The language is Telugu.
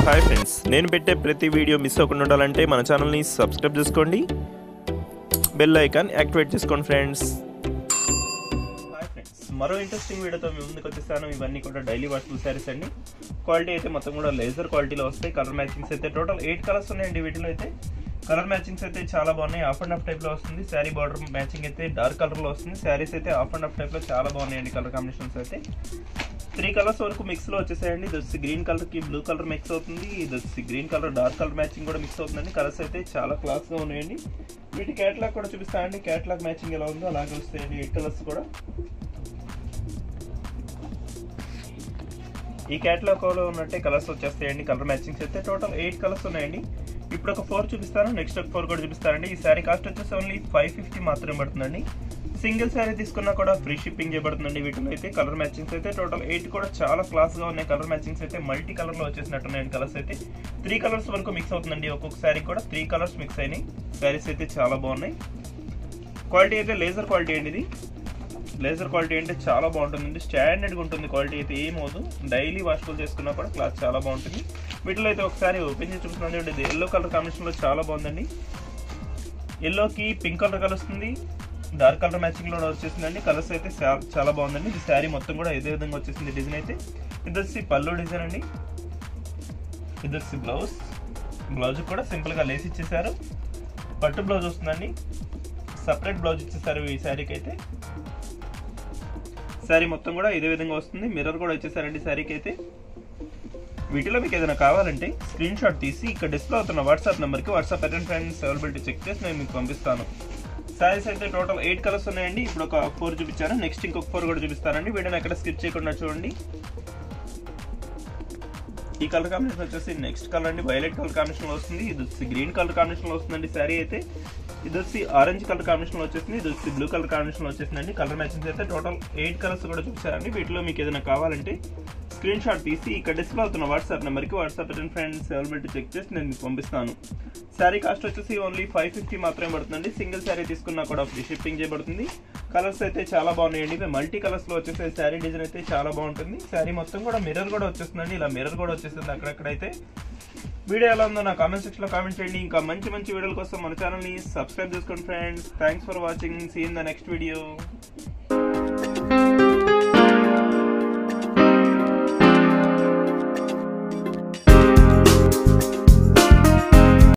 హాయ్ ఫ్రెండ్స్ నేను పెట్టే ప్రతి వీడియో మిస్ అవ్వకుండా ఉండాలంటే మన ఛానల్ని సబ్స్క్రైబ్ చేసుకోండి బెల్ ఐకాన్ యాక్టివేట్ చేసుకోండి ఫ్రెండ్స్ హాయ్ ఫ్రెండ్స్ మరో ఇంట్రెస్టింగ్ వీడియోతో మీ ముందుకు వచ్చేస్తాను ఇవన్నీ కూడా డైలీ వాషబుల్ శారీస్ అండి క్వాలిటీ అయితే మొత్తం కూడా లేజర్ క్వాలిటీలో వస్తాయి కలర్ మ్యాచింగ్స్ అయితే టోటల్ ఎయిట్ కలర్స్ ఉన్నాయండి వీటిలో అయితే కలర్ మ్యాచింగ్స్ అయితే చాలా బాగున్నాయి ఆఫ్ అండ్ ఆఫ్ టైప్లో వస్తుంది శారీ బార్డర్ మ్యాచింగ్ అయితే డార్క్ కలర్లో వస్తుంది శారీస్ అయితే ఆఫ్ అండ్ ఆఫ్ టైప్లో చాలా బాగున్నాయండి కలర్ కాంబినేషన్స్ అయితే త్రీ కలర్స్ వరకు మిక్స్ లో వచ్చేసాయండి ఇది వచ్చి గ్రీన్ కలర్ కి బ్లూ కలర్ మిక్స్ అవుతుంది ఇది వచ్చి green colour dark colour matching కూడా మిక్స్ అవుతుందండి కలర్స్ అయితే చాలా క్లాస్ గా ఉన్నాయండి వీటి క్యాటలాగ్ కూడా చూపిస్తానండి క్యాటలాగ్ మ్యాచింగ్ ఎలా ఉందో అలాగే వస్తాయండి ఎయిట్ కలర్స్ కూడా ఈ క్యాటలాగ్ లో ఉన్నట్టే కలర్స్ వచ్చేస్తాయండి కలర్ మ్యాచింగ్స్ అయితే టోటల్ ఎయిట్ కలర్స్ ఉన్నాయండి ఇప్పుడు ఒక ఫోర్ చూపిస్తాను నెక్స్ట్ ఒక ఫోర్ కూడా చూపిస్తానండి ఈ శారీ కాస్ట్ వచ్చేసి ఓన్లీ ఫైవ్ ఫిఫ్టీ మాత్రమే పడుతుందండి సింగిల్ శారీ తీసుకున్నా కూడా ఫ్రీ షిప్పింగ్ చేయబడుతుందండి వీటిలో అయితే కలర్ మ్యాచింగ్స్ అయితే టోటల్ ఎయిట్ కూడా చాలా క్లాస్ గా ఉన్నాయి కలర్ మ్యాచింగ్స్ అయితే మల్టీ కలర్ లో వచ్చేసినట్టున్నాయండి కలర్స్ అయితే త్రీ కలర్స్ వరకు మిక్స్ అవుతుందండి ఒక్కొక్క శారీ కూడా త్రీ కలర్స్ మిక్స్ అయినాయి శారీస్ అయితే చాలా బాగున్నాయి క్వాలిటీ అయితే లేజర్ క్వాలిటీ అండి ఇది లేజర్ క్వాలిటీ అంటే చాలా బాగుంటుందండి స్టాండర్డ్గా ఉంటుంది క్వాలిటీ అయితే ఏమవుదు డైలీ వాష్ఫుల్ చేసుకున్నా కూడా క్లాత్ చాలా బాగుంటుంది వీటిలో అయితే ఒకసారి ఓపెన్ చేసి చూపిస్తున్నాను ఇది ఎల్లో కలర్ కాంబినేషన్లో చాలా బాగుందండి ఎల్లోకి పింక్ కలర్ కలుస్తుంది డార్క్ కలర్ మ్యాచింగ్ లో వచ్చేసిందండి కలర్స్ అయితే చాలా బాగుందండి ఇది శారీ మొత్తం కూడా ఇదే విధంగా వచ్చేసింది డిజైన్ అయితే ఇది వచ్చి పళ్ళు డిజైన్ అండి ఇది వచ్చి బ్లౌజ్ బ్లౌజ్ కూడా సింపుల్ గా లేస్ ఇచ్చేసారు పట్టు బ్లౌజ్ వస్తుందండి సపరేట్ బ్లౌజ్ ఇచ్చేసారు ఈ శారీకి అయితే శారీ మొత్తం కూడా ఇదే విధంగా వస్తుంది మిర్రర్ కూడా వచ్చేసారండి శారీకి అయితే వీటిలో మీకు ఏదైనా కావాలంటే స్క్రీన్ షాట్ తీసి ఇక్కడ డిస్ప్లే అవుతున్న వాట్సాప్ నెంబర్కి WhatsApp attend friends availability check చేసి నేను మీకు పంపిస్తాను సారీస్ అయితే టోటల్ ఎయిట్ కలర్స్ ఉన్నాయండి ఇప్పుడు ఒక ఫోర్ చూపించాను నెక్స్ట్ ఇంకొక ఫోర్ కూడా చూపిస్తానండి వీడియోని ఎక్కడ స్కిప్ చేయకుండా చూడండి ఈ కలర్ కాంబినేషన్ వచ్చేసి నెక్స్ట్ కలర్ అండి వైలెట్ కలర్ కాంబినేషన్ వస్తుంది ఇది వచ్చి గ్రీన్ కలర్ కాంబినేషన్ లో వస్తుందండి శారీ అయితే ఇది వచ్చి ఆరెంజ్ కలర్ కాంబినేషన్ లో వచ్చేసింది ఇది వచ్చి బ్లూ కలర్ కాంబినేషన్ లో వచ్చేసిందండి కలర్ మ్యాచింగ్స్ అయితే టోటల్ ఎయిట్ కలర్స్ కూడా చూసారండి వీటిలో మీకు ఏదైనా కావాలంటే స్క్రీన్ షాట్ తీసి ఇక్కడ డిస్ప్లే అవుతున్న వాట్సాప్ నెంబర్కి WhatsApp attend friends availability check చేసి నేను మీకు పంపిస్తాను శారీ కాస్ట్ వచ్చేసి ఓన్లీ ఫైవ్ ఫిఫ్టీ మాత్రమే పడుతుందండి సింగిల్ శారీ తీసుకున్నా కూడా ఫ్రీ షిప్పింగ్ చేయబడుతుంది కలర్స్ అయితే చాలా బాగున్నాయండి ఇవి మల్టీ కలర్స్ లో వచ్చేసే శారీ డిజైన్ అయితే చాలా బాగుంటుంది శారీ మొత్తం కూడా మిర్రర్ కూడా వచ్చేస్తుందండి ఇలా మిర్రర్ కూడా వచ్చేస్తుంది అక్కడక్కడైతే వీడియో ఎలా ఉందో నా కామెంట్ సెక్షన్ లో కామెంట్ చేయండి ఇంకా మంచి మంచి వీడియోల కోసం మన ఛానల్ ని సబ్స్క్రైబ్ చేసుకోండి friends thanks for watching see in the next video